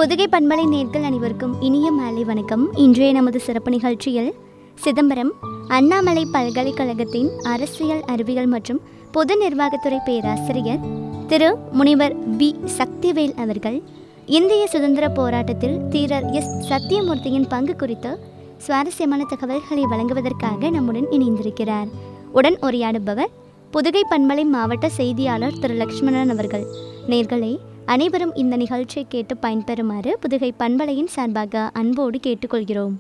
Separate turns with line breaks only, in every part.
புதுகை பண்பலை நேர்கள் அனைவருக்கும் இனிய மாலை வணக்கம் இன்றைய நமது சிறப்பு நிகழ்ச்சியில் சிதம்பரம் அண்ணாமலை பல்கலைக்கழகத்தின் அரசியல் அறிவியல் மற்றும் பொது நிர்வாகத்துறை பேராசிரியர் திரு முனிவர் பி சக்திவேல் அவர்கள் இந்திய சுதந்திர போராட்டத்தில் தீரர் எஸ் சத்தியமூர்த்தியின் பங்கு குறித்து சுவாரஸ்யமான தகவல்களை வழங்குவதற்காக நம்முடன் இணைந்திருக்கிறார் உடன் உரையாடுபவர் புதுகை பண்பலை மாவட்ட செய்தியாளர் திரு லக்ஷ்மணன் அவர்கள் நேர்களே அனைவரும் இந்த நிகழ்ச்சியை கேட்டு பயன்பெறுமாறு புதுகை பண்பலையின் சார்பாக அன்போடு கேட்டுக்கொள்கிறோம்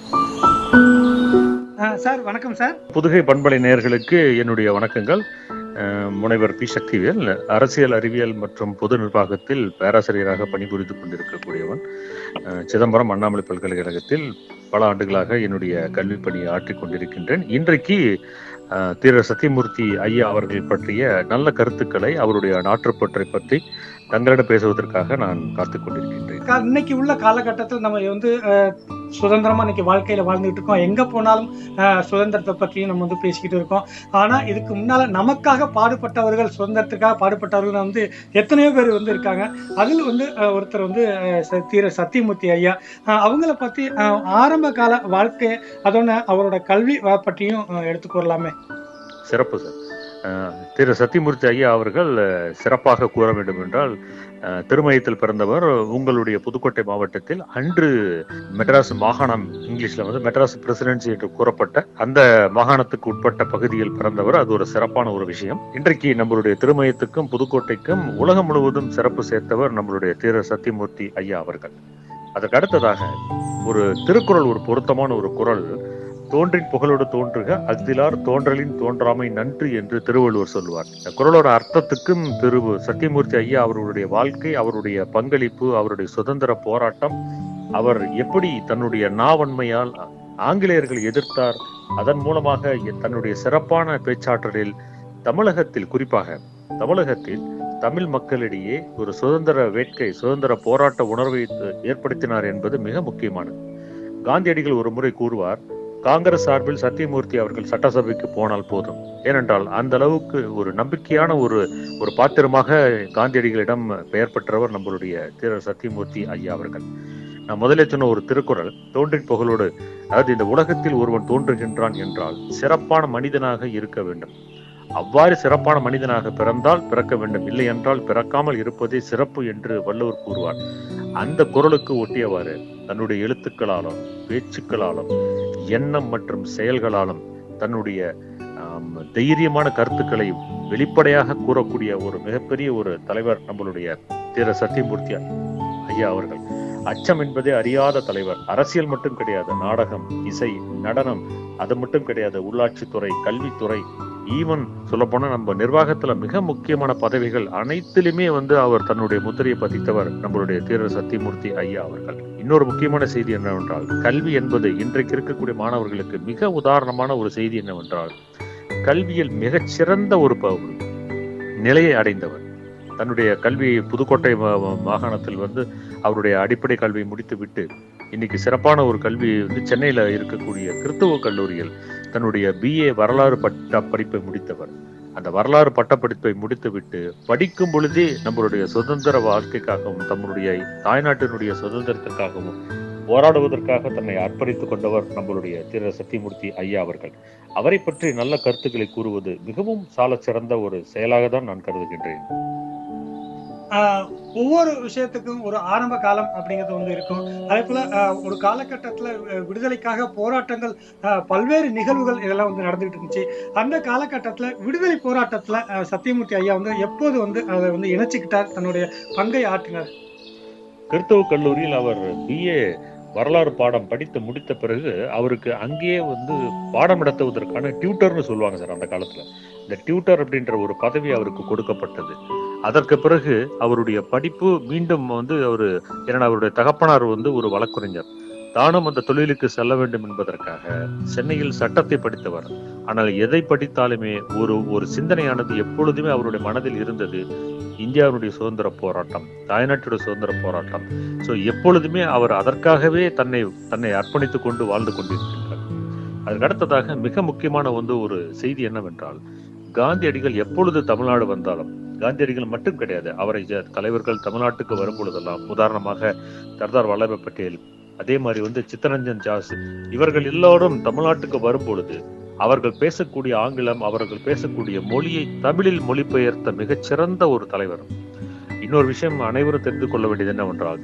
ஆ, சார் வணக்கம் சார்
புதுகை பண்பலை நேயர்களுக்கு என்னுடைய வணக்கங்கள் அஹ், முனைவர் பி சக்திவேல் அரசியல் அறிவியல் மற்றும் பொது நிர்வாகத்தில் பேராசிரியராக பணிபுரிந்து கொண்டிருக்கக்கூடியவன் அஹ், சிதம்பரம் அண்ணாமலை பல்கலைக்கழகத்தில் பல ஆண்டுகளாக என்னுடைய கல்வி பணியை ஆற்றிக் கொண்டிருக்கின்றேன் இன்றைக்கு அஹ், திரு சத்தியமூர்த்தி ஐயா அவர்கள் பற்றிய நல்ல கருத்துக்களை அவருடைய நாட்டுப்பற்றை பற்றி தங்களிடம் பேசுவதற்காக நான் காத்துக் கொண்டிருக்கின்றேன்
கா- இன்னைக்கு உள்ள காலகட்டத்தில் நம்ம வந்து அஹ், சுதந்திரமா இன்னைக்கு வாழ்க்கையில வாழ்ந்துட்டு இருக்கோம் எங்க போனாலும் அஹ், சுதந்திரத்தை பற்றியும் நம்ம வந்து பேசிக்கிட்டு இருக்கோம் ஆனா இதுக்கு முன்னால நமக்காக பாடுபட்டவர்கள் சுதந்திரத்துக்காக பாடுபட்டவர்கள் வந்து எத்தனையோ பேர் வந்து இருக்காங்க அதில் வந்து அஹ், ஒருத்தர் வந்து அஹ், ச- தீர சத்தியமூர்த்தி ஐயா அஹ், அவங்கள பத்தி அஹ், ஆரம்ப கால வாழ்க்கை அதோட அவரோட கல்வி வ- பற்றியும் அஹ், எடுத்துக்கொள்ளலாமே
சிறப்பு சார் அஹ், திரு சத்தியமூர்த்தி ஐயா அவர்கள் அஹ், சிறப்பாக கூற வேண்டும் என்றால் அஹ், திருமயத்தில் பிறந்தவர் உங்களுடைய புதுக்கோட்டை மாவட்டத்தில் அன்று மெட்ராஸ் மாகாணம் இங்கிலீஷ்ல வந்து மெட்ராஸ் பிரசிடென்சி என்று கூறப்பட்ட அந்த மாகாணத்துக்கு உட்பட்ட பகுதியில் பிறந்தவர் அது ஒரு சிறப்பான ஒரு விஷயம் இன்றைக்கு நம்மளுடைய திருமயத்துக்கும் புதுக்கோட்டைக்கும் உலகம் முழுவதும் சிறப்பு சேர்த்தவர் நம்மளுடைய திரு சத்தியமூர்த்தி ஐயா அவர்கள் அதற்கு அடுத்ததாக ஒரு திருக்குறள் ஒரு பொருத்தமான ஒரு குறள் தோன்றின் புகழோடு தோன்றுக அஃதிலார் தோன்றலின் தோன்றாமை நன்று என்று திருவள்ளுவர் சொல்லுவார் இந்த குறளோட அர்த்தத்துக்கும் திரு சத்தியமூர்த்தி ஐயா அவர்களுடைய வாழ்க்கை அவருடைய பங்களிப்பு அவருடைய சுதந்திர போராட்டம் அவர் எப்படி தன்னுடைய நாவன்மையால் ஆங்கிலேயர்களை எதிர்த்தார் அதன் மூலமாக தன்னுடைய சிறப்பான பேச்சாற்றலில் தமிழகத்தில் குறிப்பாக தமிழகத்தில் தமிழ் மக்களிடையே ஒரு சுதந்திர வேட்கை சுதந்திர போராட்ட உணர்வை ஏற்படுத்தினார் என்பது மிக முக்கியமானது காந்தியடிகள் ஒரு முறை கூறுவார் காங்கிரஸ் சார்பில் சத்தியமூர்த்தி அவர்கள் சட்டசபைக்கு போனால் போதும் ஏனென்றால் அந்த அளவுக்கு ஒரு நம்பிக்கையான ஒரு ஒரு பாத்திரமாக காந்தியடிகளிடம் பெயர் பெற்றவர் நம்மளுடைய திரு சத்தியமூர்த்தி ஐயா அவர்கள் நான் முதலே சொன்ன ஒரு திருக்குறள் தோன்றின் புகழோடு அதாவது இந்த உலகத்தில் ஒருவன் தோன்றுகின்றான் என்றால் சிறப்பான மனிதனாக இருக்க வேண்டும் அவ்வாறு சிறப்பான மனிதனாக பிறந்தால் பிறக்க வேண்டும் இல்லை என்றால் பிறக்காமல் இருப்பதே சிறப்பு என்று வள்ளுவர் கூறுவார் அந்த குரலுக்கு ஒட்டியவாறு தன்னுடைய எழுத்துக்களாலும் பேச்சுக்களாலும் எண்ணம் மற்றும் செயல்களாலும் தன்னுடைய ஆம், தைரியமான கருத்துக்களை வெளிப்படையாக கூறக்கூடிய ஒரு மிகப்பெரிய ஒரு தலைவர் நம்மளுடைய திரு சத்தியமூர்த்தி ஐயா அவர்கள் அச்சம் என்பதே அறியாத தலைவர் அரசியல் மட்டும் கிடையாது நாடகம் இசை நடனம் அது மட்டும் கிடையாது உள்ளாட்சித்துறை கல்வித்துறை ஈவன் சொல்லப்போனா நம்ம நிர்வாகத்துல மிக முக்கியமான பதவிகள் அனைத்திலுமே வந்து அவர் தன்னுடைய முத்திரையை பதித்தவர் நம்மளுடைய திரு சத்தியமூர்த்தி ஐயா அவர்கள் இன்னொரு முக்கியமான செய்தி என்னவென்றால் கல்வி என்பது இன்றைக்கு இருக்கக்கூடிய மாணவர்களுக்கு மிக உதாரணமான ஒரு செய்தி என்னவென்றால் கல்வியில் மிகச் சிறந்த ஒரு ப- நிலையை அடைந்தவர் தன்னுடைய கல்வியை புதுக்கோட்டை மா- மா- மாகாணத்தில் வந்து அவருடைய அடிப்படை கல்வியை முடித்துவிட்டு இன்னைக்கு சிறப்பான ஒரு கல்வி வந்து சென்னையில இருக்கக்கூடிய கிறிஸ்துவ கல்லூரியில் தன்னுடைய பிஏ வரலாறு பட்ட படிப்பை முடித்தவர் அந்த வரலாறு பட்டப்படிப்பை முடித்துவிட்டு படிக்கும் பொழுதே நம்மளுடைய சுதந்திர வாழ்க்கைக்காகவும் தம்முடைய தாய்நாட்டினுடைய சுதந்திரத்திற்காகவும் போராடுவதற்காக தன்னை அர்ப்பணித்துக் கொண்டவர் நம்மளுடைய திரு சத்தியமூர்த்தி ஐயா அவர்கள் அவரை பற்றி நல்ல கருத்துக்களை கூறுவது மிகவும் சாலச் சிறந்த ஒரு செயலாக தான் நான் கருதுகின்றேன்
ஆஹ் ஒவ்வொரு விஷயத்துக்கும் ஒரு ஆரம்ப காலம் அப்படிங்கிறது வந்து இருக்கும் அதே போல ஆஹ் ஒரு காலகட்டத்துல அஹ் விடுதலைக்காக போராட்டங்கள் ஆஹ் பல்வேறு நிகழ்வுகள் இதெல்லாம் வந்து நடந்துகிட்டு இருந்துச்சு அந்த காலகட்டத்துல விடுதலை போராட்டத்துல ஆஹ் சத்தியமூர்த்தி ஐயா வந்து எப்போது வந்து அதை வந்து இணைச்சுக்கிட்டார் தன்னுடைய பங்கை ஆற்றினார்
கிறிஸ்தவ கல்லூரியில் அவர் பிஏ வரலாறு பாடம் படித்து முடித்த பிறகு அவருக்கு அங்கேயே வந்து பாடம் நடத்துவதற்கான டியூட்டர்னு சொல்லுவாங்க சார் அந்த காலத்துல இந்த டியூட்டர் அப்படின்ற ஒரு பதவி அவருக்கு கொடுக்கப்பட்டது அதற்கு பிறகு அவருடைய படிப்பு மீண்டும் வந்து அவரு ஏன்னா அவருடைய தகப்பனார் வந்து ஒரு வழக்குரைஞர் தானும் அந்த தொழிலுக்கு செல்ல வேண்டும் என்பதற்காக சென்னையில் சட்டத்தை படித்தவர் ஆனால் எதை படித்தாலுமே ஒரு ஒரு சிந்தனையானது எப்பொழுதுமே அவருடைய மனதில் இருந்தது இந்தியாவுடைய சுதந்திர போராட்டம் தாய்நாட்டுடைய சுதந்திர போராட்டம் ஸோ எப்பொழுதுமே அவர் அதற்காகவே தன்னை தன்னை அர்ப்பணித்துக் கொண்டு வாழ்ந்து கொண்டிருக்கின்றார் அதற்கு அடுத்ததாக மிக முக்கியமான வந்து ஒரு செய்தி என்னவென்றால் காந்தியடிகள் எப்பொழுது தமிழ்நாடு வந்தாலும் காந்தியடிகள் மட்டும் கிடையாது அவரை ஜ- தலைவர்கள் தமிழ்நாட்டுக்கு வரும் பொழுதெல்லாம் உதாரணமாக சர்தார் வல்லபாய் பட்டேல் அதே மாதிரி வந்து சித்தரஞ்சன் தாஸ் இவர்கள் எல்லோரும் தமிழ்நாட்டுக்கு வரும் பொழுது அவர்கள் பேசக்கூடிய ஆங்கிலம் அவர்கள் பேசக்கூடிய மொழியை தமிழில் மொழிபெயர்த்த மிகச்சிறந்த ஒரு தலைவர் இன்னொரு விஷயம் அனைவரும் தெரிந்து கொள்ள வேண்டியது என்னவென்றால்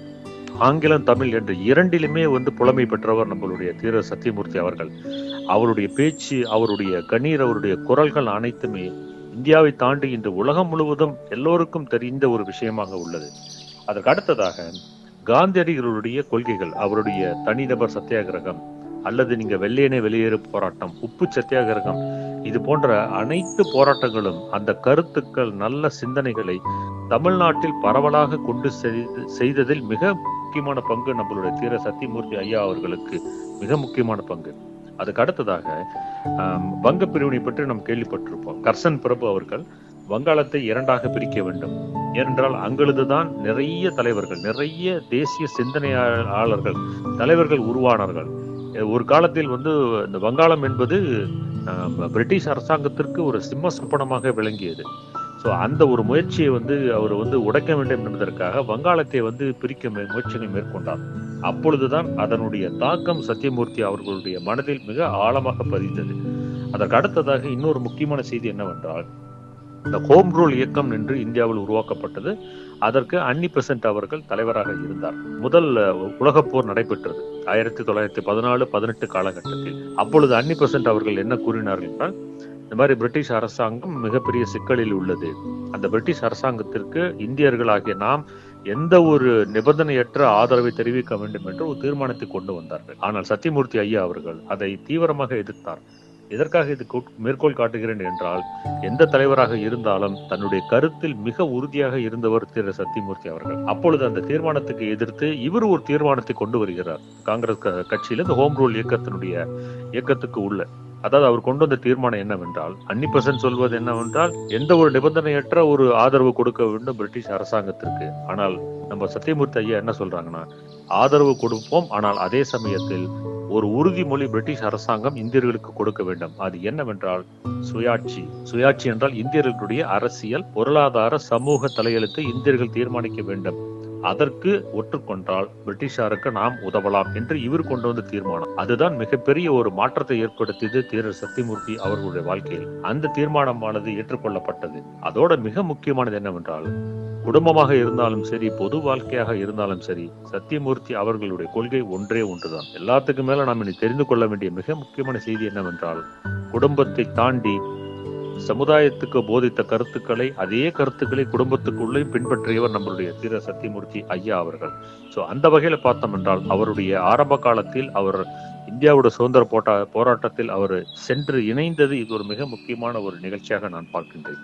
ஆங்கிலம் தமிழ் என்ற இரண்டிலுமே வந்து புலமை பெற்றவர் நம்மளுடைய தீர சத்தியமூர்த்தி அவர்கள் அவருடைய பேச்சு அவருடைய கண்ணீர் அவருடைய குரல்கள் அனைத்துமே இந்தியாவை தாண்டி இன்று உலகம் முழுவதும் எல்லோருக்கும் தெரிந்த ஒரு விஷயமாக உள்ளது அதற்கு அடுத்ததாக காந்தியடிகளுடைய கொள்கைகள் அவருடைய தனிநபர் சத்தியாகிரகம் அல்லது நீங்க வெள்ளையனே வெளியேறு போராட்டம் உப்பு சத்தியாகிரகம் இது போன்ற அனைத்து போராட்டங்களும் அந்த கருத்துக்கள் நல்ல சிந்தனைகளை தமிழ்நாட்டில் பரவலாக கொண்டு செய்து- செய்ததில் மிக முக்கியமான பங்கு நம்மளுடைய தீர சத்தியமூர்த்தி ஐயா அவர்களுக்கு மிக முக்கியமான பங்கு அதுக்கு அடுத்ததாக ஆம், வங்க பிரிவினை பற்றி நாம் கேள்விப்பட்டிருப்போம் கர்சன் பிரபு அவர்கள் வங்காளத்தை இரண்டாக பிரிக்க வேண்டும் ஏனென்றால் அங்கிருந்துதான் நிறைய தலைவர்கள் நிறைய தேசிய சிந்தனையாளர்கள் தலைவர்கள் உருவானார்கள் ஒரு காலத்தில் வந்து இந்த வங்காளம் என்பது ஆம், பிரிட்டிஷ் அரசாங்கத்திற்கு ஒரு சிம்ம சொப்பனமாக விளங்கியது ஸோ அந்த ஒரு முயற்சியை வந்து அவர் வந்து உடைக்க வேண்டும் என்பதற்காக வங்காளத்தை வந்து பிரிக்க மு- முயற்சிகள் மேற்கொண்டார் அப்பொழுதுதான் அதனுடைய தாக்கம் சத்தியமூர்த்தி அவர்களுடைய மனதில் மிக ஆழமாக பதிந்தது அதற்கு அடுத்ததாக இன்னொரு முக்கியமான செய்தி என்னவென்றால் இந்த ஹோம் ரூல் இயக்கம் என்று இந்தியாவில் உருவாக்கப்பட்டது அதற்கு அன்னி பெசன்ட் அவர்கள் தலைவராக இருந்தார் முதல் அஹ், உலகப் போர் நடைபெற்றது ஆயிரத்தி தொள்ளாயிரத்தி பதினாலு பதினெட்டு காலகட்டத்தில் அப்பொழுது அன்னி பெசன்ட் அவர்கள் என்ன கூறினார்கள் என்றால் இந்த மாதிரி பிரிட்டிஷ் அரசாங்கம் மிகப்பெரிய சிக்கலில் உள்ளது அந்த பிரிட்டிஷ் அரசாங்கத்திற்கு இந்தியர்களாகிய நாம் எந்த ஒரு நிபந்தனையற்ற ஆதரவை தெரிவிக்க வேண்டும் என்று ஒரு தீர்மானத்தை கொண்டு வந்தார்கள் ஆனால் சத்தியமூர்த்தி ஐயா அவர்கள் அதை தீவிரமாக எதிர்த்தார் எதற்காக இது கு- மேற்கோள் காட்டுகிறேன் என்றால் எந்த தலைவராக இருந்தாலும் தன்னுடைய கருத்தில் மிக உறுதியாக இருந்தவர் திரு சத்தியமூர்த்தி அவர்கள் அப்பொழுது அந்த தீர்மானத்துக்கு எதிர்த்து இவர் ஒரு தீர்மானத்தை கொண்டு வருகிறார் காங்கிரஸ் க- கட்சியில இந்த ஹோம் ரூல் இயக்கத்தினுடைய இயக்கத்துக்கு உள்ள அதாவது அவர் கொண்டு வந்த தீர்மானம் என்னவென்றால் அன்னி பெசன்ட் சொல்வது என்னவென்றால் எந்த ஒரு நிபந்தனையற்ற ஒரு ஆதரவு கொடுக்க வேண்டும் பிரிட்டிஷ் அரசாங்கத்திற்கு ஆனால் நம்ம சத்தியமூர்த்தி ஐயா என்ன சொல்றாங்கன்னா ஆதரவு கொடுப்போம் ஆனால் அதே சமயத்தில் ஒரு உறுதிமொழி பிரிட்டிஷ் அரசாங்கம் இந்தியர்களுக்கு கொடுக்க வேண்டும் அது என்னவென்றால் சுயாட்சி சுயாட்சி என்றால் இந்தியர்களுடைய அரசியல் பொருளாதார சமூக தலையெழுத்தை இந்தியர்கள் தீர்மானிக்க வேண்டும் அதற்கு ஒற்றுக்கொண்டால் பிரிட்டிஷாருக்கு நாம் உதவலாம் என்று இவர் கொண்டு வந்த தீர்மானம் அதுதான் மிகப்பெரிய ஒரு மாற்றத்தை ஏற்படுத்தியது தீரர் சத்தியமூர்த்தி அவர்களுடைய வாழ்க்கையில் அந்த தீர்மானமானது ஏற்றுக்கொள்ளப்பட்டது அதோட மிக முக்கியமானது என்னவென்றால் குடும்பமாக இருந்தாலும் சரி பொது வாழ்க்கையாக இருந்தாலும் சரி சத்தியமூர்த்தி அவர்களுடைய கொள்கை ஒன்றே ஒன்றுதான் எல்லாத்துக்கும் மேல நாம் இனி தெரிந்து கொள்ள வேண்டிய மிக முக்கியமான செய்தி என்னவென்றால் குடும்பத்தை தாண்டி சமுதாயத்துக்கு போதித்த கருத்துக்களை அதே கருத்துக்களை குடும்பத்துக்குள்ளே பின்பற்றியவர் நம்மளுடைய தீர சத்தியமூர்த்தி ஐயா அவர்கள் சோ அந்த வகையில பார்த்தோம் என்றால் அவருடைய ஆரம்ப காலத்தில் அவர் இந்தியாவோட சுதந்திர போட்டா போராட்டத்தில் அவர் சென்று இணைந்தது இது ஒரு மிக முக்கியமான ஒரு நிகழ்ச்சியாக நான் பார்க்கின்றேன்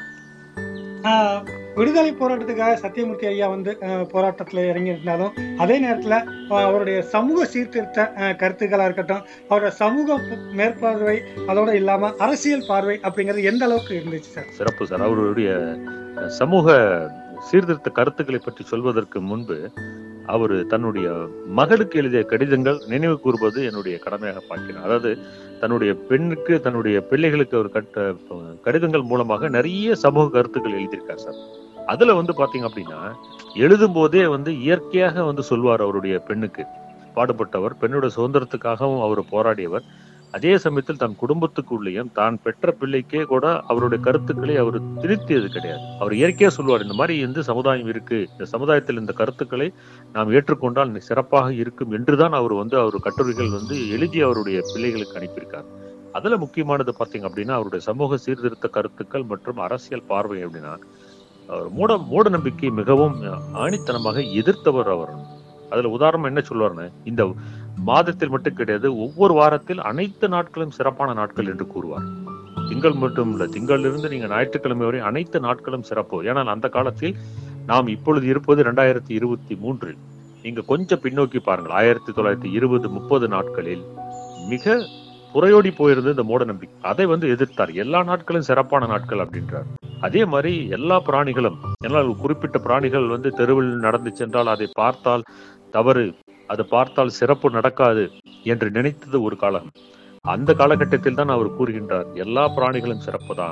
ஆஹ் விடுதலை போராட்டத்துக்காக சத்தியமூர்த்தி ஐயா வந்து ஆஹ் போராட்டத்துல இறங்கி இருந்தாலும் அதே நேரத்துல ஆஹ் அவருடைய சமூக சீர்திருத்த ஆஹ் கருத்துக்களா இருக்கட்டும் அவரோட சமூக ப- மேற்பார்வை அதோட இல்லாம அரசியல் பார்வை அப்படிங்கிறது எந்த அளவுக்கு இருந்துச்சு சார்
சிறப்பு சார் அவருடைய அஹ், சமூக சீர்திருத்த கருத்துக்களை பற்றி சொல்வதற்கு முன்பு அவர் தன்னுடைய மகளுக்கு எழுதிய கடிதங்கள் நினைவு கூறுவது என்னுடைய கடமையாக பார்க்கிறேன் அதாவது தன்னுடைய பெண்ணுக்கு தன்னுடைய பிள்ளைகளுக்கு அவர் கட்ட அஹ், கடிதங்கள் மூலமாக நிறைய சமூக கருத்துக்கள் எழுதியிருக்கார் சார் அதுல வந்து பாத்தீங்க அப்படின்னா எழுதும் போதே வந்து இயற்கையாக வந்து சொல்வார் அவருடைய பெண்ணுக்கு பாடுபட்டவர் பெண்ணோட சுதந்திரத்துக்காகவும் அவர் போராடியவர் அதே சமயத்தில் தன் குடும்பத்துக்குள்ளேயும் தான் பெற்ற பிள்ளைக்கே கூட அவருடைய கருத்துக்களை அவர் திருத்தியது கிடையாது அவர் இயற்கையா சொல்லுவார் இந்த மாதிரி வந்து சமுதாயம் இருக்கு இந்த சமுதாயத்தில் இந்த கருத்துக்களை நாம் ஏற்றுக்கொண்டால் இன்னும் சிறப்பாக இருக்கும் என்றுதான் அவர் வந்து அவர் கட்டுரைகள் வந்து எழுதி அவருடைய பிள்ளைகளுக்கு அனுப்பியிருக்கார் அதுல முக்கியமானது பாத்தீங்க அப்படின்னா அவருடைய சமூக சீர்திருத்த கருத்துக்கள் மற்றும் அரசியல் பார்வை அப்படின்னா அவர் மூட மூட நம்பிக்கை மிகவும் ஆணித்தனமாக எதிர்த்தவர் அவர் அதுல உதாரணம் என்ன சொல்லுவாருன்னு இந்த மாதத்தில் மட்டும் கிடையாது ஒவ்வொரு வாரத்தில் அனைத்து நாட்களும் சிறப்பான நாட்கள் என்று கூறுவார் திங்கள் மட்டும் இல்ல திங்களிலிருந்து நீங்க ஞாயிற்றுக்கிழமை வரை அனைத்து நாட்களும் சிறப்பு ஏனால் அந்த காலத்தில் நாம் இப்பொழுது இருப்பது ரெண்டாயிரத்தி இருபத்தி மூன்றில் நீங்க கொஞ்சம் பின்னோக்கி பாருங்கள் ஆயிரத்தி தொள்ளாயிரத்தி இருபது முப்பது நாட்களில் மிக புறையோடி போயிருந்தது இந்த மூட நம்பிக்கை அதை வந்து எதிர்த்தார் எல்லா நாட்களும் சிறப்பான நாட்கள் அப்படின்றார் அதே மாதிரி எல்லா பிராணிகளும் என்னால் குறிப்பிட்ட பிராணிகள் வந்து தெருவில் நடந்து சென்றால் அதை பார்த்தால் தவறு அது பார்த்தால் சிறப்பு நடக்காது என்று நினைத்தது ஒரு காலம் அந்த காலகட்டத்தில் தான் அவர் கூறுகின்றார் எல்லா பிராணிகளும் சிறப்புதான்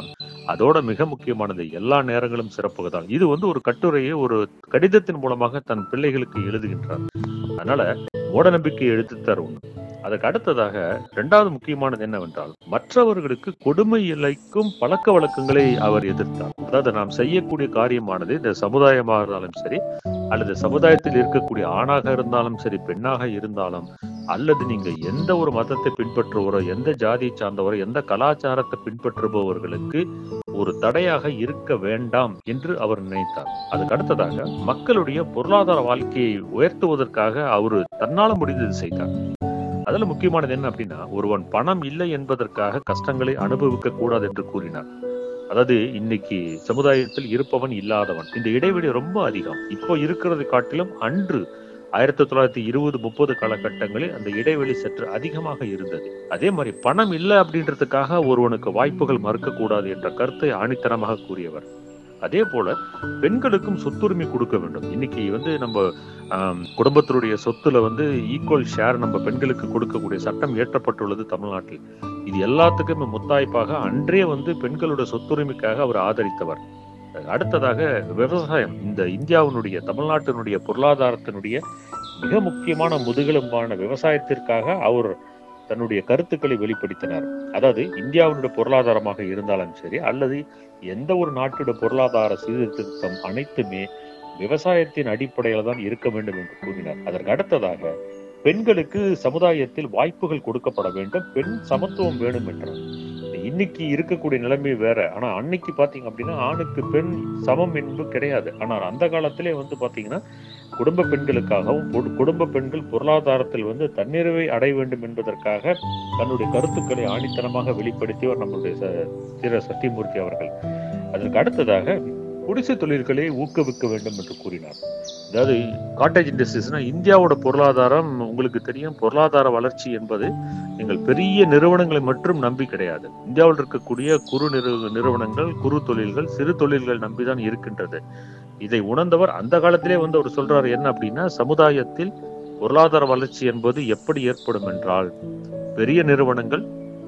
அதோட மிக முக்கியமானது எல்லா நேரங்களும் சிறப்புக தான் இது வந்து ஒரு கட்டுரையை ஒரு கடிதத்தின் மூலமாக தன் பிள்ளைகளுக்கு எழுதுகின்றார் அதனால மூட நம்பிக்கை எழுத்துத்தார் ஒண்ணு அதுக்கு அடுத்ததாக இரண்டாவது முக்கியமானது என்னவென்றால் மற்றவர்களுக்கு கொடுமை இழைக்கும் பழக்க வழக்கங்களை அவர் எதிர்த்தார் அதாவது நாம் செய்யக்கூடிய காரியமானது இந்த சமுதாயமாக இருந்தாலும் சரி அல்லது சமுதாயத்தில் இருக்கக்கூடிய ஆணாக இருந்தாலும் சரி பெண்ணாக இருந்தாலும் அல்லது நீங்க எந்த ஒரு மதத்தை பின்பற்றுவரோ எந்த ஜாதியை சார்ந்தவரோ எந்த கலாச்சாரத்தை பின்பற்றுபவர்களுக்கு ஒரு தடையாக இருக்க வேண்டாம் என்று அவர் நினைத்தார் அதுக்கு அடுத்ததாக மக்களுடைய பொருளாதார வாழ்க்கையை உயர்த்துவதற்காக அவர் தன்னால முடிந்தது செய்தார் அதுல முக்கியமானது என்ன அப்படின்னா ஒருவன் பணம் இல்லை என்பதற்காக கஷ்டங்களை அனுபவிக்க கூடாது என்று கூறினார் அதாவது இன்னைக்கு சமுதாயத்தில் இருப்பவன் இல்லாதவன் இந்த இடைவெளி ரொம்ப அதிகம் இப்போ இருக்கிறது காட்டிலும் அன்று ஆயிரத்தி தொள்ளாயிரத்தி இருபது முப்பது காலகட்டங்களில் அந்த இடைவெளி சற்று அதிகமாக இருந்தது அதே மாதிரி பணம் இல்லை அப்படின்றதுக்காக ஒருவனுக்கு வாய்ப்புகள் மறுக்கக்கூடாது என்ற கருத்தை ஆணித்தரமாக கூறியவர் அதே போல பெண்களுக்கும் சொத்துரிமை கொடுக்க வேண்டும் இன்னைக்கு வந்து நம்ம ஆம், குடும்பத்தினுடைய சொத்துல வந்து ஈக்குவல் ஷேர் நம்ம பெண்களுக்கு கொடுக்கக்கூடிய சட்டம் இயற்றப்பட்டுள்ளது தமிழ்நாட்டில் இது எல்லாத்துக்குமே முத்தாய்ப்பாக அன்றே வந்து பெண்களோட சொத்துரிமைக்காக அவர் ஆதரித்தவர் அடுத்ததாக விவசாயம் இந்த இந்தியாவினுடைய தமிழ்நாட்டினுடைய பொருளாதாரத்தினுடைய மிக முக்கியமான முதுகெலும்பான விவசாயத்திற்காக அவர் தன்னுடைய கருத்துக்களை வெளிப்படுத்தினார் அதாவது இந்தியாவினுடைய பொருளாதாரமாக இருந்தாலும் சரி அல்லது எந்த ஒரு நாட்டோட பொருளாதார சீர்திருத்தம் அனைத்துமே விவசாயத்தின் அடிப்படையில தான் இருக்க வேண்டும் என்று கூறினார் அதற்கு அடுத்ததாக பெண்களுக்கு சமுதாயத்தில் வாய்ப்புகள் கொடுக்கப்பட வேண்டும் பெண் சமத்துவம் வேணும் என்றார் இன்னைக்கு இருக்கக்கூடிய நிலைமை வேற ஆனா அன்னைக்கு பாத்தீங்க அப்படின்னா ஆணுக்கு பெண் சமம் என்பது கிடையாது ஆனால் அந்த காலத்திலே வந்து பாத்தீங்கன்னா குடும்ப பெண்களுக்காகவும் பொடு- குடும்ப பெண்கள் பொருளாதாரத்தில் வந்து தன்னிறைவை அடைய வேண்டும் என்பதற்காக தன்னுடைய கருத்துக்களை ஆணித்தனமாக வெளிப்படுத்தியவர் நம்முடைய ச- திரு சத்தியமூர்த்தி அவர்கள் அதற்கு அடுத்ததாக குடிசை தொழில்களை ஊக்குவிக்க வேண்டும் என்று கூறினார் அதாவது காட்டேஜ் இண்டஸ்ட்ரீஸ்னா இந்தியாவோட பொருளாதாரம் உங்களுக்கு தெரியும் பொருளாதார வளர்ச்சி என்பது நீங்கள் பெரிய நிறுவனங்களை மட்டும் நம்பி கிடையாது இந்தியாவில் இருக்கக்கூடிய குறு நிறு நிறுவனங்கள் குறு தொழில்கள் சிறு தொழில்கள் நம்பிதான் இருக்கின்றது இதை உணர்ந்தவர் அந்த காலத்திலே வந்து அவர் சொல்றாரு என்ன அப்படின்னா சமுதாயத்தில் பொருளாதார வளர்ச்சி என்பது எப்படி ஏற்படும் என்றால் பெரிய நிறுவனங்கள்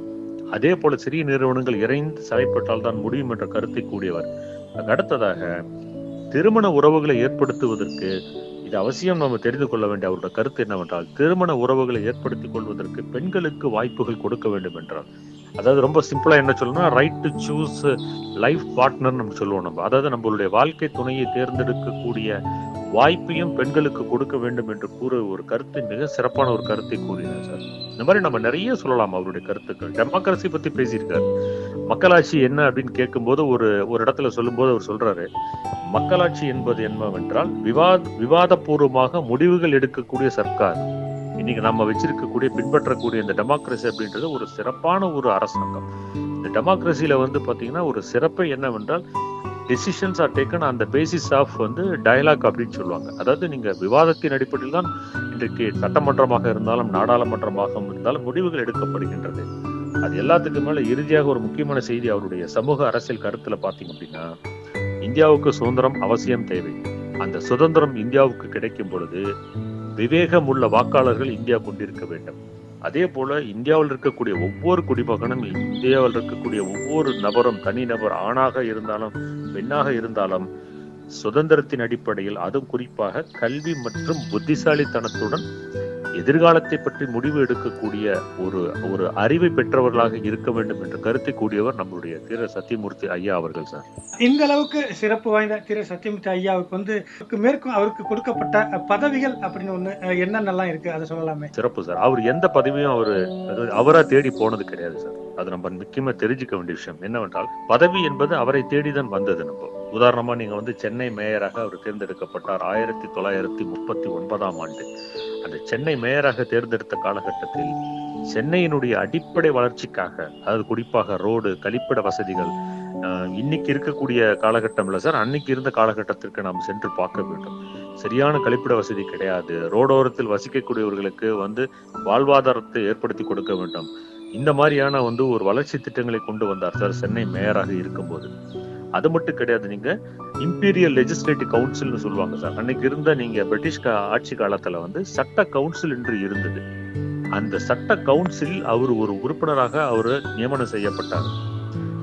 அதே போல சிறிய நிறுவனங்கள் இறைந்து செயல்பட்டால் தான் முடியும் என்ற கருத்தை கூடியவர் அதுக்கு அடுத்ததாக திருமண உறவுகளை ஏற்படுத்துவதற்கு இது அவசியம் நம்ம தெரிந்து கொள்ள வேண்டிய அவருடைய கருத்து என்னவென்றால் திருமண உறவுகளை ஏற்படுத்திக் கொள்வதற்கு பெண்களுக்கு வாய்ப்புகள் கொடுக்க வேண்டும் என்றார் அதாவது ரொம்ப சிம்பிளா என்ன சொல்லணும்னா right to choose life partner நம்ம சொல்லுவோம் நம்ம அதாவது நம்மளுடைய வாழ்க்கை துணையை தேர்ந்தெடுக்கக்கூடிய வாய்ப்பையும் பெண்களுக்கு கொடுக்க வேண்டும் என்று கூற ஒரு கருத்து மிக சிறப்பான ஒரு கருத்தை கூறினார் சார் இந்த மாதிரி நம்ம நிறைய சொல்லலாம் அவருடைய கருத்துக்கள் டெமோக்ரஸி பத்தி பேசியிருக்காரு மக்களாட்சி என்ன அப்படின்னு கேட்கும்போது ஒரு ஒரு இடத்துல சொல்லும்போது அவர் சொல்றாரு மக்களாட்சி என்பது என்னவென்றால் விவாத விவாதபூர்வமாக முடிவுகள் எடுக்கக்கூடிய சர்க்கார் இன்னைக்கு நம்ம வச்சிருக்கக்கூடிய பின்பற்றக்கூடிய இந்த டெமோக்ரஸி அப்படின்றது ஒரு சிறப்பான ஒரு அரசாங்கம் இந்த டெமோக்ரஸில வந்து பாத்தீங்கன்னா ஒரு சிறப்பு என்னவென்றால் டெசிஷன்ஸ் ஆர் டேக்கன் அந்த பேசிஸ் ஆஃப் வந்து டயலாக் அப்படின்னு சொல்லுவாங்க அதாவது நீங்க விவாதத்தின் அடிப்படையில் தான் இன்றைக்கு சட்டமன்றமாக இருந்தாலும் நாடாளுமன்றமாக இருந்தாலும் முடிவுகள் எடுக்கப்படுகின்றது அது எல்லாத்துக்கு மேல இறுதியாக ஒரு முக்கியமான செய்தி அவருடைய சமூக அரசியல் கருத்துல பாத்தீங்க அப்படின்னா இந்தியாவுக்கு சுதந்திரம் அவசியம் தேவை அந்த சுதந்திரம் இந்தியாவுக்கு கிடைக்கும் பொழுது விவேகம் உள்ள வாக்காளர்கள் இந்தியா கொண்டிருக்க வேண்டும் அதே போல இந்தியாவில் இருக்கக்கூடிய ஒவ்வொரு குடிமகனும் இந்தியாவில் இருக்கக்கூடிய ஒவ்வொரு நபரும் தனிநபர் ஆணாக இருந்தாலும் பெண்ணாக இருந்தாலும் சுதந்திரத்தின் அடிப்படையில் அதுவும் குறிப்பாக கல்வி மற்றும் புத்திசாலித்தனத்துடன் எதிர்காலத்தை பற்றி முடிவு எடுக்கக்கூடிய ஒரு ஒரு அறிவை பெற்றவர்களாக இருக்க வேண்டும் என்ற கருத்தை கூடியவர் நம்மளுடைய திரு சத்தியமூர்த்தி ஐயா அவர்கள் சார்
இந்த அளவுக்கு சிறப்பு வாய்ந்த திரு சத்யமூர்த்தி ஐயாவுக்கு வந்து அவருக்கு மேற்கும் அவருக்கு கொடுக்கப்பட்ட அஹ், பதவிகள் அப்படின்னு ஒண்ணு அஹ், என்னென்னலாம் இருக்கு அதை சொல்லலாமே
சிறப்பு சார் அவர் எந்த பதவியும் அவரு அதாவது அவரா தேடி போனது கிடையாது சார் அது நம்ம முக்கியமா தெரிஞ்சுக்க வேண்டிய விஷயம் என்னவென்றால் பதவி என்பது அவரை தேடிதான் வந்தது நம்ம உதாரணமா நீங்க வந்து சென்னை மேயராக அவர் தேர்ந்தெடுக்கப்பட்டார் ஆயிரத்தி தொள்ளாயிரத்தி முப்பத்தி ஒன்பதாம் ஆண்டு அந்த சென்னை மேயராக தேர்ந்தெடுத்த காலகட்டத்தில் சென்னையினுடைய அடிப்படை வளர்ச்சிக்காக அதாவது குறிப்பாக ரோடு கழிப்பிட வசதிகள் ஆஹ், இன்னைக்கு இருக்கக்கூடிய காலகட்டம் இல்ல சார் அன்னைக்கு இருந்த காலகட்டத்திற்கு நாம் சென்று பார்க்க வேண்டும் சரியான கழிப்பிட வசதி கிடையாது ரோடோரத்தில் வசிக்கக்கூடியவர்களுக்கு வந்து வாழ்வாதாரத்தை ஏற்படுத்தி கொடுக்க வேண்டும் இந்த மாதிரியான வந்து ஒரு வளர்ச்சி திட்டங்களை கொண்டு வந்தார் சார் சென்னை மேயராக இருக்கும்போது அது மட்டும் கிடையாது நீங்க இம்பீரியல் லெஜிஸ்லேட்டிவ் கவுன்சில்னு சொல்லுவாங்க சார் அன்னைக்கு இருந்த நீங்க பிரிட்டிஷ் கா- ஆட்சி காலத்துல வந்து சட்ட கவுன்சில் என்று இருந்தது அந்த சட்ட கவுன்சிலில் அவர் ஒரு உறுப்பினராக அவர் நியமனம் செய்யப்பட்டார்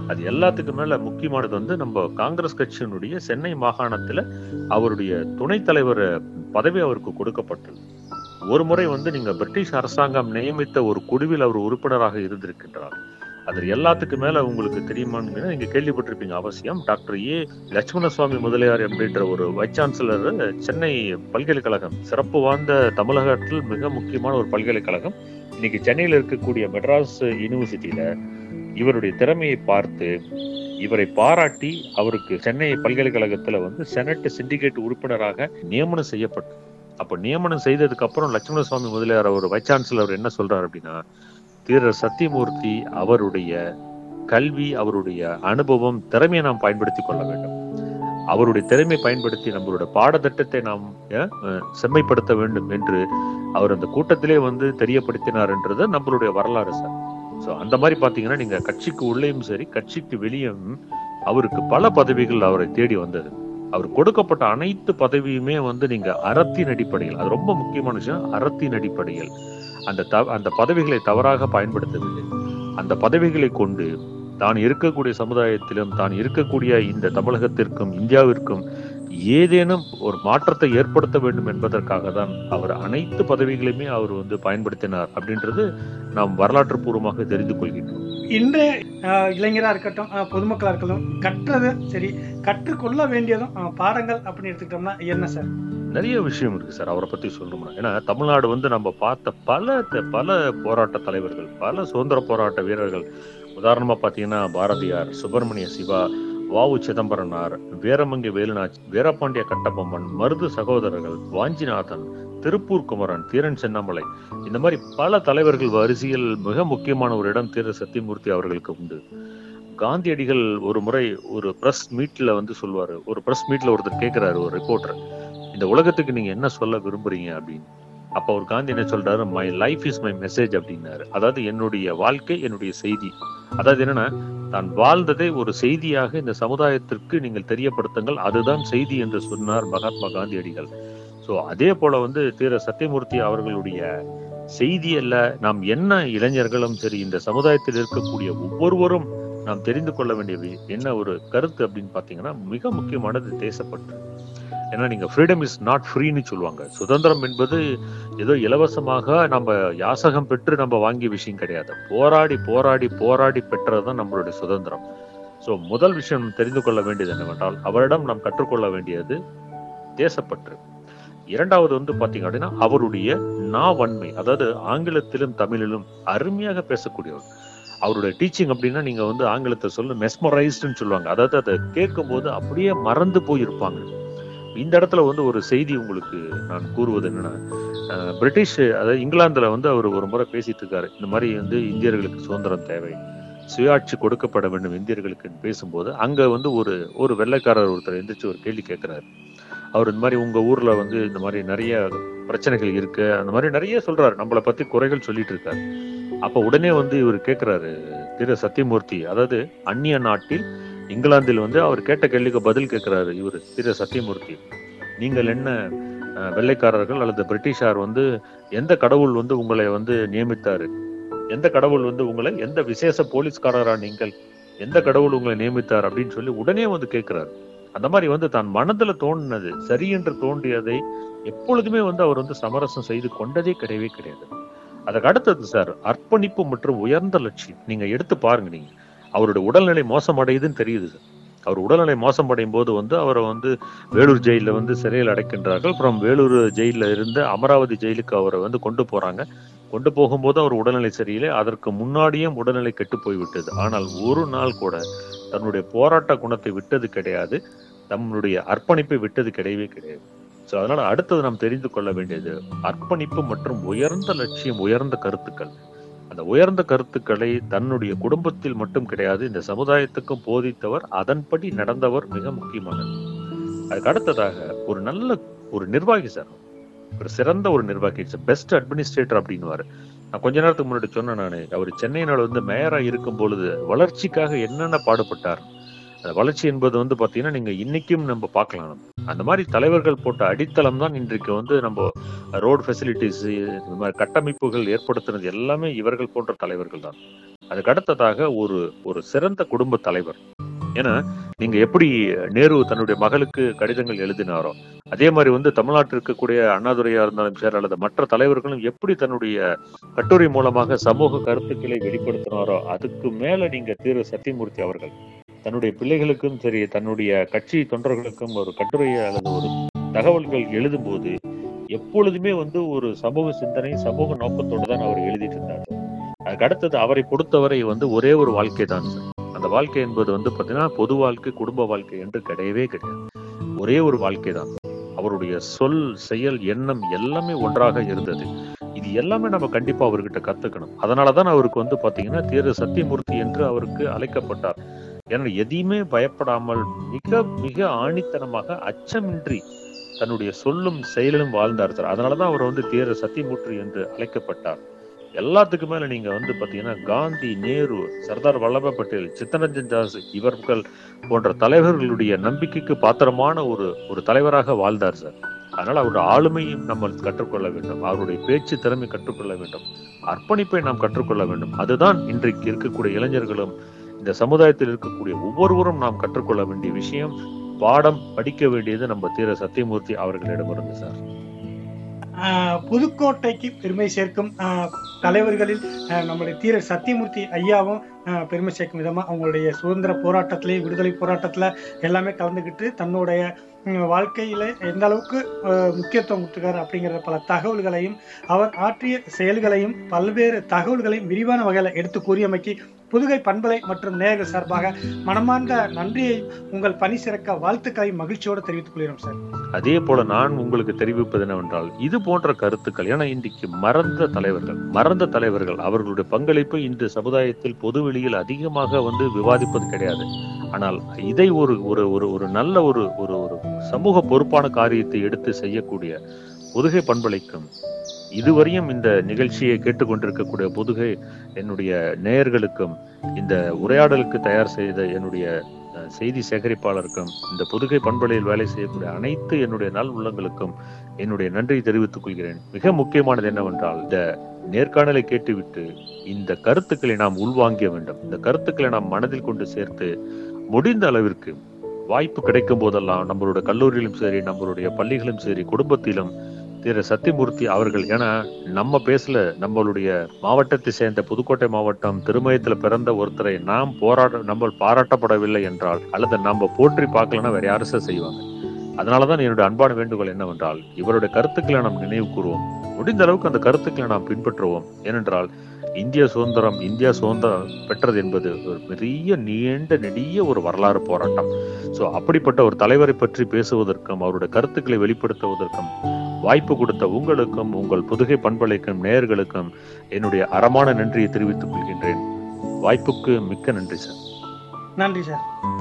அது எல்லாத்துக்கும் மேல முக்கியமானது வந்து நம்ம காங்கிரஸ் கட்சியினுடைய சென்னை மாகாணத்துல அவருடைய துணைத் தலைவர் பதவி அவருக்கு கொடுக்கப்பட்டது ஒரு முறை வந்து நீங்க பிரிட்டிஷ் அரசாங்கம் நியமித்த ஒரு குழுவில் அவர் உறுப்பினராக இருந்திருக்கின்றார் அது எல்லாத்துக்கு மேல உங்களுக்கு தெரியுமான்னு நீங்க கேள்விப்பட்டிருப்பீங்க அவசியம் டாக்டர் ஏ லட்சுமண சுவாமி முதலியார் அப்படின்ற ஒரு வைஸ் சான்சலர் சென்னை பல்கலைக்கழகம் சிறப்பு வாய்ந்த தமிழகத்தில் மிக முக்கியமான ஒரு பல்கலைக்கழகம் இன்னைக்கு சென்னையில் இருக்கக்கூடிய மெட்ராஸ் யூனிவர்சிட்டியில இவருடைய திறமையை பார்த்து இவரை பாராட்டி அவருக்கு சென்னை பல்கலைக்கழகத்துல வந்து செனட் சிண்டிகேட் உறுப்பினராக நியமனம் செய்யப்பட்டது அப்ப நியமனம் செய்ததுக்கு அப்புறம் லட்சுமண சுவாமி முதலியார் அவர் வைஸ் சான்சலர் என்ன சொல்றாரு அப்படின்னா தீரர் சத்தியமூர்த்தி அவருடைய கல்வி அவருடைய அனுபவம் திறமையை நாம் பயன்படுத்தி கொள்ள வேண்டும் அவருடைய திறமை பயன்படுத்தி நம்மளோட பாடத்திட்டத்தை நாம் அஹ், அஹ், செம்மைப்படுத்த வேண்டும் என்று அவர் அந்த கூட்டத்திலே வந்து தெரியப்படுத்தினார் என்றது நம்மளுடைய வரலாறு சார் ஸோ அந்த மாதிரி பாத்தீங்கன்னா நீங்க கட்சிக்கு உள்ளேயும் சரி கட்சிக்கு வெளியும் அவருக்கு பல பதவிகள் அவரை தேடி வந்தது அவர் கொடுக்கப்பட்ட அனைத்து பதவியுமே வந்து நீங்க அறத்தின் அடிப்படையில் அது ரொம்ப முக்கியமான விஷயம் அறத்தின் அடிப்படையில் அந்த த அந்த பதவிகளை தவறாக பயன்படுத்தவில்லை அந்த பதவிகளை கொண்டு தான் இருக்கக்கூடிய சமுதாயத்திலும் தான் இருக்கக்கூடிய இந்த தமிழகத்திற்கும் இந்தியாவிற்கும் ஏதேனும் ஒரு மாற்றத்தை ஏற்படுத்த வேண்டும் என்பதற்காக தான் அவர் அனைத்து பதவிகளையுமே அவர் வந்து பயன்படுத்தினார் அப்படின்றது நாம் வரலாற்று பூர்வமாக தெரிந்து கொள்கின்றோம்
இன்றைய அஹ், இளைஞரா இருக்கட்டும் அஹ், பொதுமக்களா இருக்கட்டும் கற்றது சரி கற்றுக்கொள்ள வேண்டியதும் அஹ், பாடங்கள் அப்படின்னு எடுத்துக்கிட்டோம்னா என்ன சார்
நிறைய விஷயம் இருக்கு சார் அவரை பத்தி சொல்லணும்னா ஏன்னா தமிழ்நாடு வந்து நம்ம பார்த்த பல த- பல போராட்ட தலைவர்கள் பல சுதந்திர போராட்ட வீரர்கள் உதாரணமா பாத்தீங்கன்னா பாரதியார் சுப்பிரமணிய சிவா வாவு சிதம்பரனார் வீரமங்கை வேலுநாச்சி வீரபாண்டிய கட்டபொம்மன் மருது சகோதரர்கள் வாஞ்சிநாதன் திருப்பூர் குமரன் தீரன் சென்னமலை இந்த மாதிரி பல தலைவர்கள் வரிசையில் மிக முக்கியமான ஒரு இடம் தீர சத்தியமூர்த்தி அவர்களுக்கு உண்டு காந்தியடிகள் ஒரு முறை ஒரு பிரஸ் மீட்ல வந்து சொல்லுவாரு ஒரு பிரஸ் மீட்ல ஒருத்தர் கேட்கிறாரு ஒரு ரிப்போர்ட்டர் இந்த உலகத்துக்கு நீங்க என்ன சொல்ல விரும்புறீங்க அப்படின்னு அப்ப ஒரு காந்தி என்ன சொல்றாரு my life is my message அப்படின்னாரு அதாவது என்னுடைய வாழ்க்கை என்னுடைய செய்தி அதாவது என்னன்னா தான் வாழ்ந்ததை ஒரு செய்தியாக இந்த சமுதாயத்திற்கு நீங்கள் தெரியப்படுத்துங்கள் அதுதான் செய்தி என்று சொன்னார் மகாத்மா காந்தியடிகள் சோ அதே போல வந்து தீர சத்தியமூர்த்தி அவர்களுடைய செய்தி அல்ல நாம் என்ன இளைஞர்களும் சரி இந்த சமுதாயத்தில் இருக்கக்கூடிய ஒவ்வொருவரும் நாம் தெரிந்து கொள்ள வேண்டிய வி- என்ன ஒரு கருத்து அப்படின்னு பாத்தீங்கன்னா மிக முக்கியமானது தேசப்பற்று ஏன்னா நீங்க ஃப்ரீடம் இஸ் நாட் ஃப்ரீன்னு சொல்லுவாங்க சுதந்திரம் என்பது ஏதோ இலவசமாக நம்ம யாசகம் பெற்று நம்ம வாங்கிய விஷயம் கிடையாது போராடி போராடி போராடி பெற்றதுதான் நம்மளுடைய சுதந்திரம் சோ முதல் விஷயம் தெரிந்து கொள்ள வேண்டியது என்னவென்றால் அவரிடம் நாம் கற்றுக்கொள்ள வேண்டியது தேசப்பற்று இரண்டாவது வந்து பாத்தீங்க அப்படின்னா அவருடைய நாவன்மை அதாவது ஆங்கிலத்திலும் தமிழிலும் அருமையாக பேசக்கூடியவர் அவருடைய டீச்சிங் அப்படின்னா நீங்க வந்து ஆங்கிலத்தை சொல்ல மெஸ்மரைஸ்டுன்னு சொல்லுவாங்க அதாவது அதை கேட்கும் போது அப்படியே மறந்து போயிருப்பாங்க இந்த இடத்துல வந்து ஒரு செய்தி உங்களுக்கு நான் கூறுவது என்னன்னா அஹ், பிரிட்டிஷ் அதாவது இங்கிலாந்துல வந்து அவர் ஒரு முறை பேசிட்டு இருக்காரு இந்த மாதிரி வந்து இந்தியர்களுக்கு சுதந்திரம் தேவை சுயாட்சி கொடுக்கப்பட வேண்டும் இந்தியர்களுக்கு பேசும்போது அங்க வந்து ஒரு ஒரு வெள்ளைக்காரர் ஒருத்தர் எந்திரிச்சு ஒரு கேள்வி கேட்கிறாரு அவர் இந்த மாதிரி உங்க ஊர்ல வந்து இந்த மாதிரி நிறைய பிரச்சனைகள் இருக்கு அந்த மாதிரி நிறைய சொல்றாரு நம்மளை பத்தி குறைகள் சொல்லிட்டு இருக்காரு அப்ப உடனே வந்து இவர் கேட்கிறாரு திரு சத்தியமூர்த்தி அதாவது அந்நிய நாட்டில் இங்கிலாந்தில் வந்து அவர் கேட்ட கேள்விக்கு பதில் கேட்கிறாரு இவர் திரு சத்தியமூர்த்தி நீங்கள் என்ன அஹ், வெள்ளைக்காரர்கள் அல்லது பிரிட்டிஷார் வந்து எந்த கடவுள் வந்து உங்களை வந்து நியமித்தாரு எந்த கடவுள் வந்து உங்களை எந்த விசேஷ போலீஸ்காரரா நீங்கள் எந்த கடவுள் உங்களை நியமித்தார் அப்படின்னு சொல்லி உடனே வந்து கேட்கிறாரு அந்த மாதிரி வந்து தான் மனதுல தோன்றினது சரி என்று தோன்றியதை எப்பொழுதுமே வந்து அவர் வந்து சமரசம் செய்து கொண்டதே கிடையவே கிடையாது அதுக்கு அடுத்தது சார் அர்ப்பணிப்பு மற்றும் உயர்ந்த லட்சியம் நீங்க எடுத்து பாருங்க நீங்க அவருடைய உடல்நிலை மோசமடையுதுன்னு தெரியுது சார் அவர் உடல்நிலை மோசமடையும் போது வந்து அவரை வந்து வேலூர் ஜெயில வந்து சிறையில் அடைக்கின்றார்கள் அப்புறம் வேலூர் ஜெயில இருந்து அமராவதி ஜெயிலுக்கு அவரை வந்து கொண்டு போறாங்க கொண்டு போகும்போது அவர் உடல்நிலை சரியில்லை அதற்கு முன்னாடியும் உடல்நிலை கெட்டு போய்விட்டது ஆனால் ஒரு நாள் கூட தன்னுடைய போராட்ட குணத்தை விட்டது கிடையாது தன்னுடைய அர்ப்பணிப்பை விட்டது கிடையவே கிடையாது ஸோ அதனால அடுத்தது நாம் தெரிந்து கொள்ள வேண்டியது அர்ப்பணிப்பு மற்றும் உயர்ந்த லட்சியம் உயர்ந்த கருத்துக்கள் அந்த உயர்ந்த கருத்துக்களை தன்னுடைய குடும்பத்தில் மட்டும் கிடையாது இந்த சமுதாயத்துக்கும் போதித்தவர் அதன்படி நடந்தவர் மிக முக்கியமானது அதுக்கு அடுத்ததாக ஒரு நல்ல ஒரு நிர்வாகி சார் ஒரு சிறந்த ஒரு நிர்வாகி பெஸ்ட் அட்மினிஸ்ட்ரேட்டர் அப்படின்னுவாரு நான் கொஞ்ச நேரத்துக்கு முன்னாடி சொன்னேன் நான் அவர் சென்னையினால் வந்து மேயரா இருக்கும் பொழுது வளர்ச்சிக்காக என்னென்ன பாடுபட்டார் அந்த வளர்ச்சி என்பது வந்து பாத்தீங்கன்னா நீங்க இன்னைக்கும் நம்ம பார்க்கலாம் நம்ம. அந்த மாதிரி தலைவர்கள் போட்ட அடித்தளம் தான் இன்றைக்கு வந்து நம்ம ரோடு ஃபெசிலிட்டிஸ் இந்த மாதிரி கட்டமைப்புகள் ஏற்படுத்தினது எல்லாமே இவர்கள் போன்ற தலைவர்கள் தான் அதுக்கு அடுத்ததாக ஒரு ஒரு சிறந்த குடும்ப தலைவர் ஏன்னா நீங்க எப்படி நேரு தன்னுடைய மகளுக்கு கடிதங்கள் எழுதினாரோ அதே மாதிரி வந்து தமிழ்நாட்டில் இருக்கக்கூடிய அண்ணாதுரையா இருந்தாலும் சரி அல்லது மற்ற தலைவர்களும் எப்படி தன்னுடைய கட்டுரை மூலமாக சமூக கருத்துக்களை வெளிப்படுத்தினாரோ அதுக்கு மேல நீங்க திரு சத்தியமூர்த்தி அவர்கள் தன்னுடைய பிள்ளைகளுக்கும் சரி தன்னுடைய கட்சி தொண்டர்களுக்கும் ஒரு கட்டுரை அல்லது ஒரு தகவல்கள் எழுதும்போது எப்பொழுதுமே வந்து ஒரு சமூக சிந்தனை சமூக நோக்கத்தோடு தான் அவர் எழுதிட்டு இருந்தார் அதுக்கு அடுத்தது அவரை பொறுத்தவரை வந்து ஒரே ஒரு வாழ்க்கை தான் சார் அந்த வாழ்க்கை என்பது வந்து பாத்தீங்கன்னா பொது வாழ்க்கை குடும்ப வாழ்க்கை என்று கிடையவே கிடையாது ஒரே ஒரு வாழ்க்கை தான் அவருடைய சொல் செயல் எண்ணம் எல்லாமே ஒன்றாக இருந்தது இது எல்லாமே நம்ம கண்டிப்பா அவர்கிட்ட கத்துக்கணும் அதனாலதான் அவருக்கு வந்து பாத்தீங்கன்னா திரு சத்தியமூர்த்தி என்று அவருக்கு அழைக்கப்பட்டார் ஏன்னா எதையுமே பயப்படாமல் மிக மிக ஆணித்தனமாக அச்சமின்றி தன்னுடைய சொல்லும் செயலிலும் வாழ்ந்தார் சார் அதனாலதான் அவர் வந்து தேர சத்தியமூர்த்தி என்று அழைக்கப்பட்டார் எல்லாத்துக்கு மேல நீங்க வந்து பாத்தீங்கன்னா காந்தி நேரு சர்தார் வல்லபாய் பட்டேல் சித்தரஞ்சன் தாஸ் இவர்கள் போன்ற தலைவர்களுடைய நம்பிக்கைக்கு பாத்திரமான ஒரு ஒரு தலைவராக வாழ்ந்தார் சார் அதனால அவருடைய ஆளுமையும் நம்ம கற்றுக்கொள்ள வேண்டும் அவருடைய பேச்சு திறமை கற்றுக்கொள்ள வேண்டும் அர்ப்பணிப்பை நாம் கற்றுக்கொள்ள வேண்டும் அதுதான் இன்றைக்கு இருக்கக்கூடிய இளைஞர்களும் இந்த சமுதாயத்தில் இருக்கக்கூடிய ஒவ்வொருவரும் நாம் கற்றுக்கொள்ள வேண்டிய விஷயம் பாடம் படிக்க வேண்டியது நம்ம தீர சத்தியமூர்த்தி அவர்களிடமிருந்து சார்
ஆஹ் புதுக்கோட்டைக்கு பெருமை சேர்க்கும் ஆஹ் தலைவர்களில் ஆஹ் நம்முடைய தீர சத்தியமூர்த்தி ஐயாவும் ஆஹ் பெருமை சேர்க்கும் விதமா அவங்களுடைய சுதந்திர போராட்டத்திலே விடுதலை போராட்டத்துல எல்லாமே கலந்துக்கிட்டு தன்னுடைய உம், வாழ்க்கையில எந்த அளவுக்கு ஆஹ் முக்கியத்துவம் கொடுத்துருக்காரு அப்படிங்கிற பல தகவல்களையும் அவர் ஆற்றிய செயல்களையும் பல்வேறு தகவல்களையும் விரிவான வகையில எடுத்து கூறியமைக்கு புதுகை பண்பலை மற்றும் நேயர்கள் சார்பாக மனமார்ந்த நன்றியை உங்கள் பணி சிறக்க வாழ்த்துக்களை மகிழ்ச்சியோடு தெரிவித்துக் கொள்கிறோம் சார்
அதே போல நான் உங்களுக்கு தெரிவிப்பது என்னவென்றால் இது போன்ற கருத்துக்கள் ஏன்னா இன்றைக்கு மறந்த தலைவர்கள் மறந்த தலைவர்கள் அவர்களுடைய பங்களிப்பு இந்த சமுதாயத்தில் பொதுவெளியில் அதிகமாக வந்து விவாதிப்பது கிடையாது ஆனால் இதை ஒரு ஒரு ஒரு ஒரு நல்ல ஒரு ஒரு ஒரு சமூக பொறுப்பான காரியத்தை எடுத்து செய்யக்கூடிய புதுகை பண்பலைக்கும் இதுவரையும் இந்த நிகழ்ச்சியை கேட்டுக்கொண்டிருக்கக்கூடிய புதுகை என்னுடைய நேயர்களுக்கும் இந்த உரையாடலுக்கு தயார் செய்த என்னுடைய அஹ், செய்தி சேகரிப்பாளருக்கும் இந்த புதுகை பண்பலையில் வேலை செய்யக்கூடிய அனைத்து என்னுடைய நல் உள்ளங்களுக்கும் என்னுடைய நன்றியை தெரிவித்துக் கொள்கிறேன் மிக முக்கியமானது என்னவென்றால் இந்த நேர்காணலை கேட்டுவிட்டு இந்த கருத்துக்களை நாம் உள்வாங்கிய வேண்டும் இந்த கருத்துக்களை நாம் மனதில் கொண்டு சேர்த்து முடிந்த அளவிற்கு வாய்ப்பு கிடைக்கும் போதெல்லாம் நம்மளுடைய கல்லூரியிலும் சரி நம்மளுடைய பள்ளிகளும் சரி குடும்பத்திலும் திரு சத்தியமூர்த்தி அவர்கள் ஏன்னா நம்ம பேசல நம்மளுடைய மாவட்டத்தை சேர்ந்த புதுக்கோட்டை மாவட்டம் திருமயத்துல பிறந்த ஒருத்தரை நாம் போராட நம்ம பாராட்டப்படவில்லை என்றால் அல்லது நம்ம போற்றி பார்க்கலன்னா வேற யாரு சார் செய்வாங்க அதனாலதான் என்னுடைய அன்பான வேண்டுகோள் என்னவென்றால் இவருடைய கருத்துக்களை நாம் நினைவு கூறுவோம் முடிந்த அளவுக்கு அந்த கருத்துக்களை நாம் பின்பற்றுவோம் ஏனென்றால் இந்திய சுதந்திரம் இந்தியா சுதந்திரம் பெற்றது என்பது ஒரு பெரிய நீண்ட நெடிய ஒரு வரலாறு போராட்டம் சோ அப்படிப்பட்ட ஒரு தலைவரை பற்றி பேசுவதற்கும் அவருடைய கருத்துக்களை வெளிப்படுத்துவதற்கும் வாய்ப்பு கொடுத்த உங்களுக்கும் உங்கள் புதுகை பண்பலைக்கும் நேயர்களுக்கும் என்னுடைய அறமான நன்றியை தெரிவித்துக் கொள்கின்றேன் வாய்ப்புக்கு மிக்க நன்றி சார்
நன்றி சார்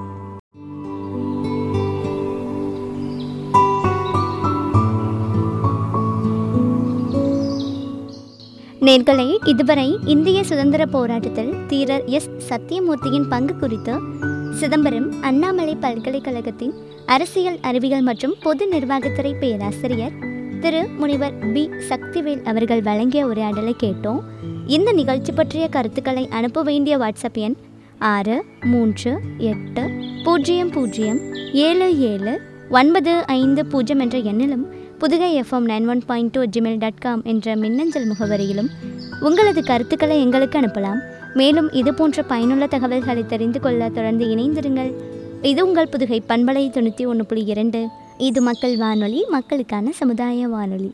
நேர்களை இதுவரை இந்திய சுதந்திர போராட்டத்தில் தீரர் எஸ் சத்தியமூர்த்தியின் பங்கு குறித்து சிதம்பரம் அண்ணாமலை பல்கலைக்கழகத்தின் அரசியல் அறிவியல் மற்றும் பொது நிர்வாகத்துறை பேராசிரியர் திரு முனிவர் பி சக்திவேல் அவர்கள் வழங்கிய உரையாடலை கேட்டோம் இந்த நிகழ்ச்சி பற்றிய கருத்துக்களை அனுப்ப வேண்டிய வாட்ஸ்அப் எண் ஆறு மூன்று எட்டு பூஜ்ஜியம் பூஜ்ஜியம் ஏழு ஏழு ஒன்பது ஐந்து பூஜ்ஜியம் என்ற எண்ணிலும் Pudugai FM nine one point two Gmail dot com என்ற மின்னஞ்சல் முகவரியிலும் உங்களது கருத்துக்களை எங்களுக்கு அனுப்பலாம் மேலும் இது போன்ற பயனுள்ள தகவல்களை தெரிந்து கொள்ள தொடர்ந்து இணைந்திருங்கள் இது உங்கள் புதுகை பண்பலை தொண்ணூற்றி ஒன்று புள்ளி இரண்டு இது மக்கள் வானொலி மக்களுக்கான சமுதாய வானொலி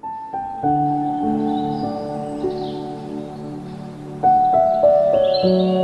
thank you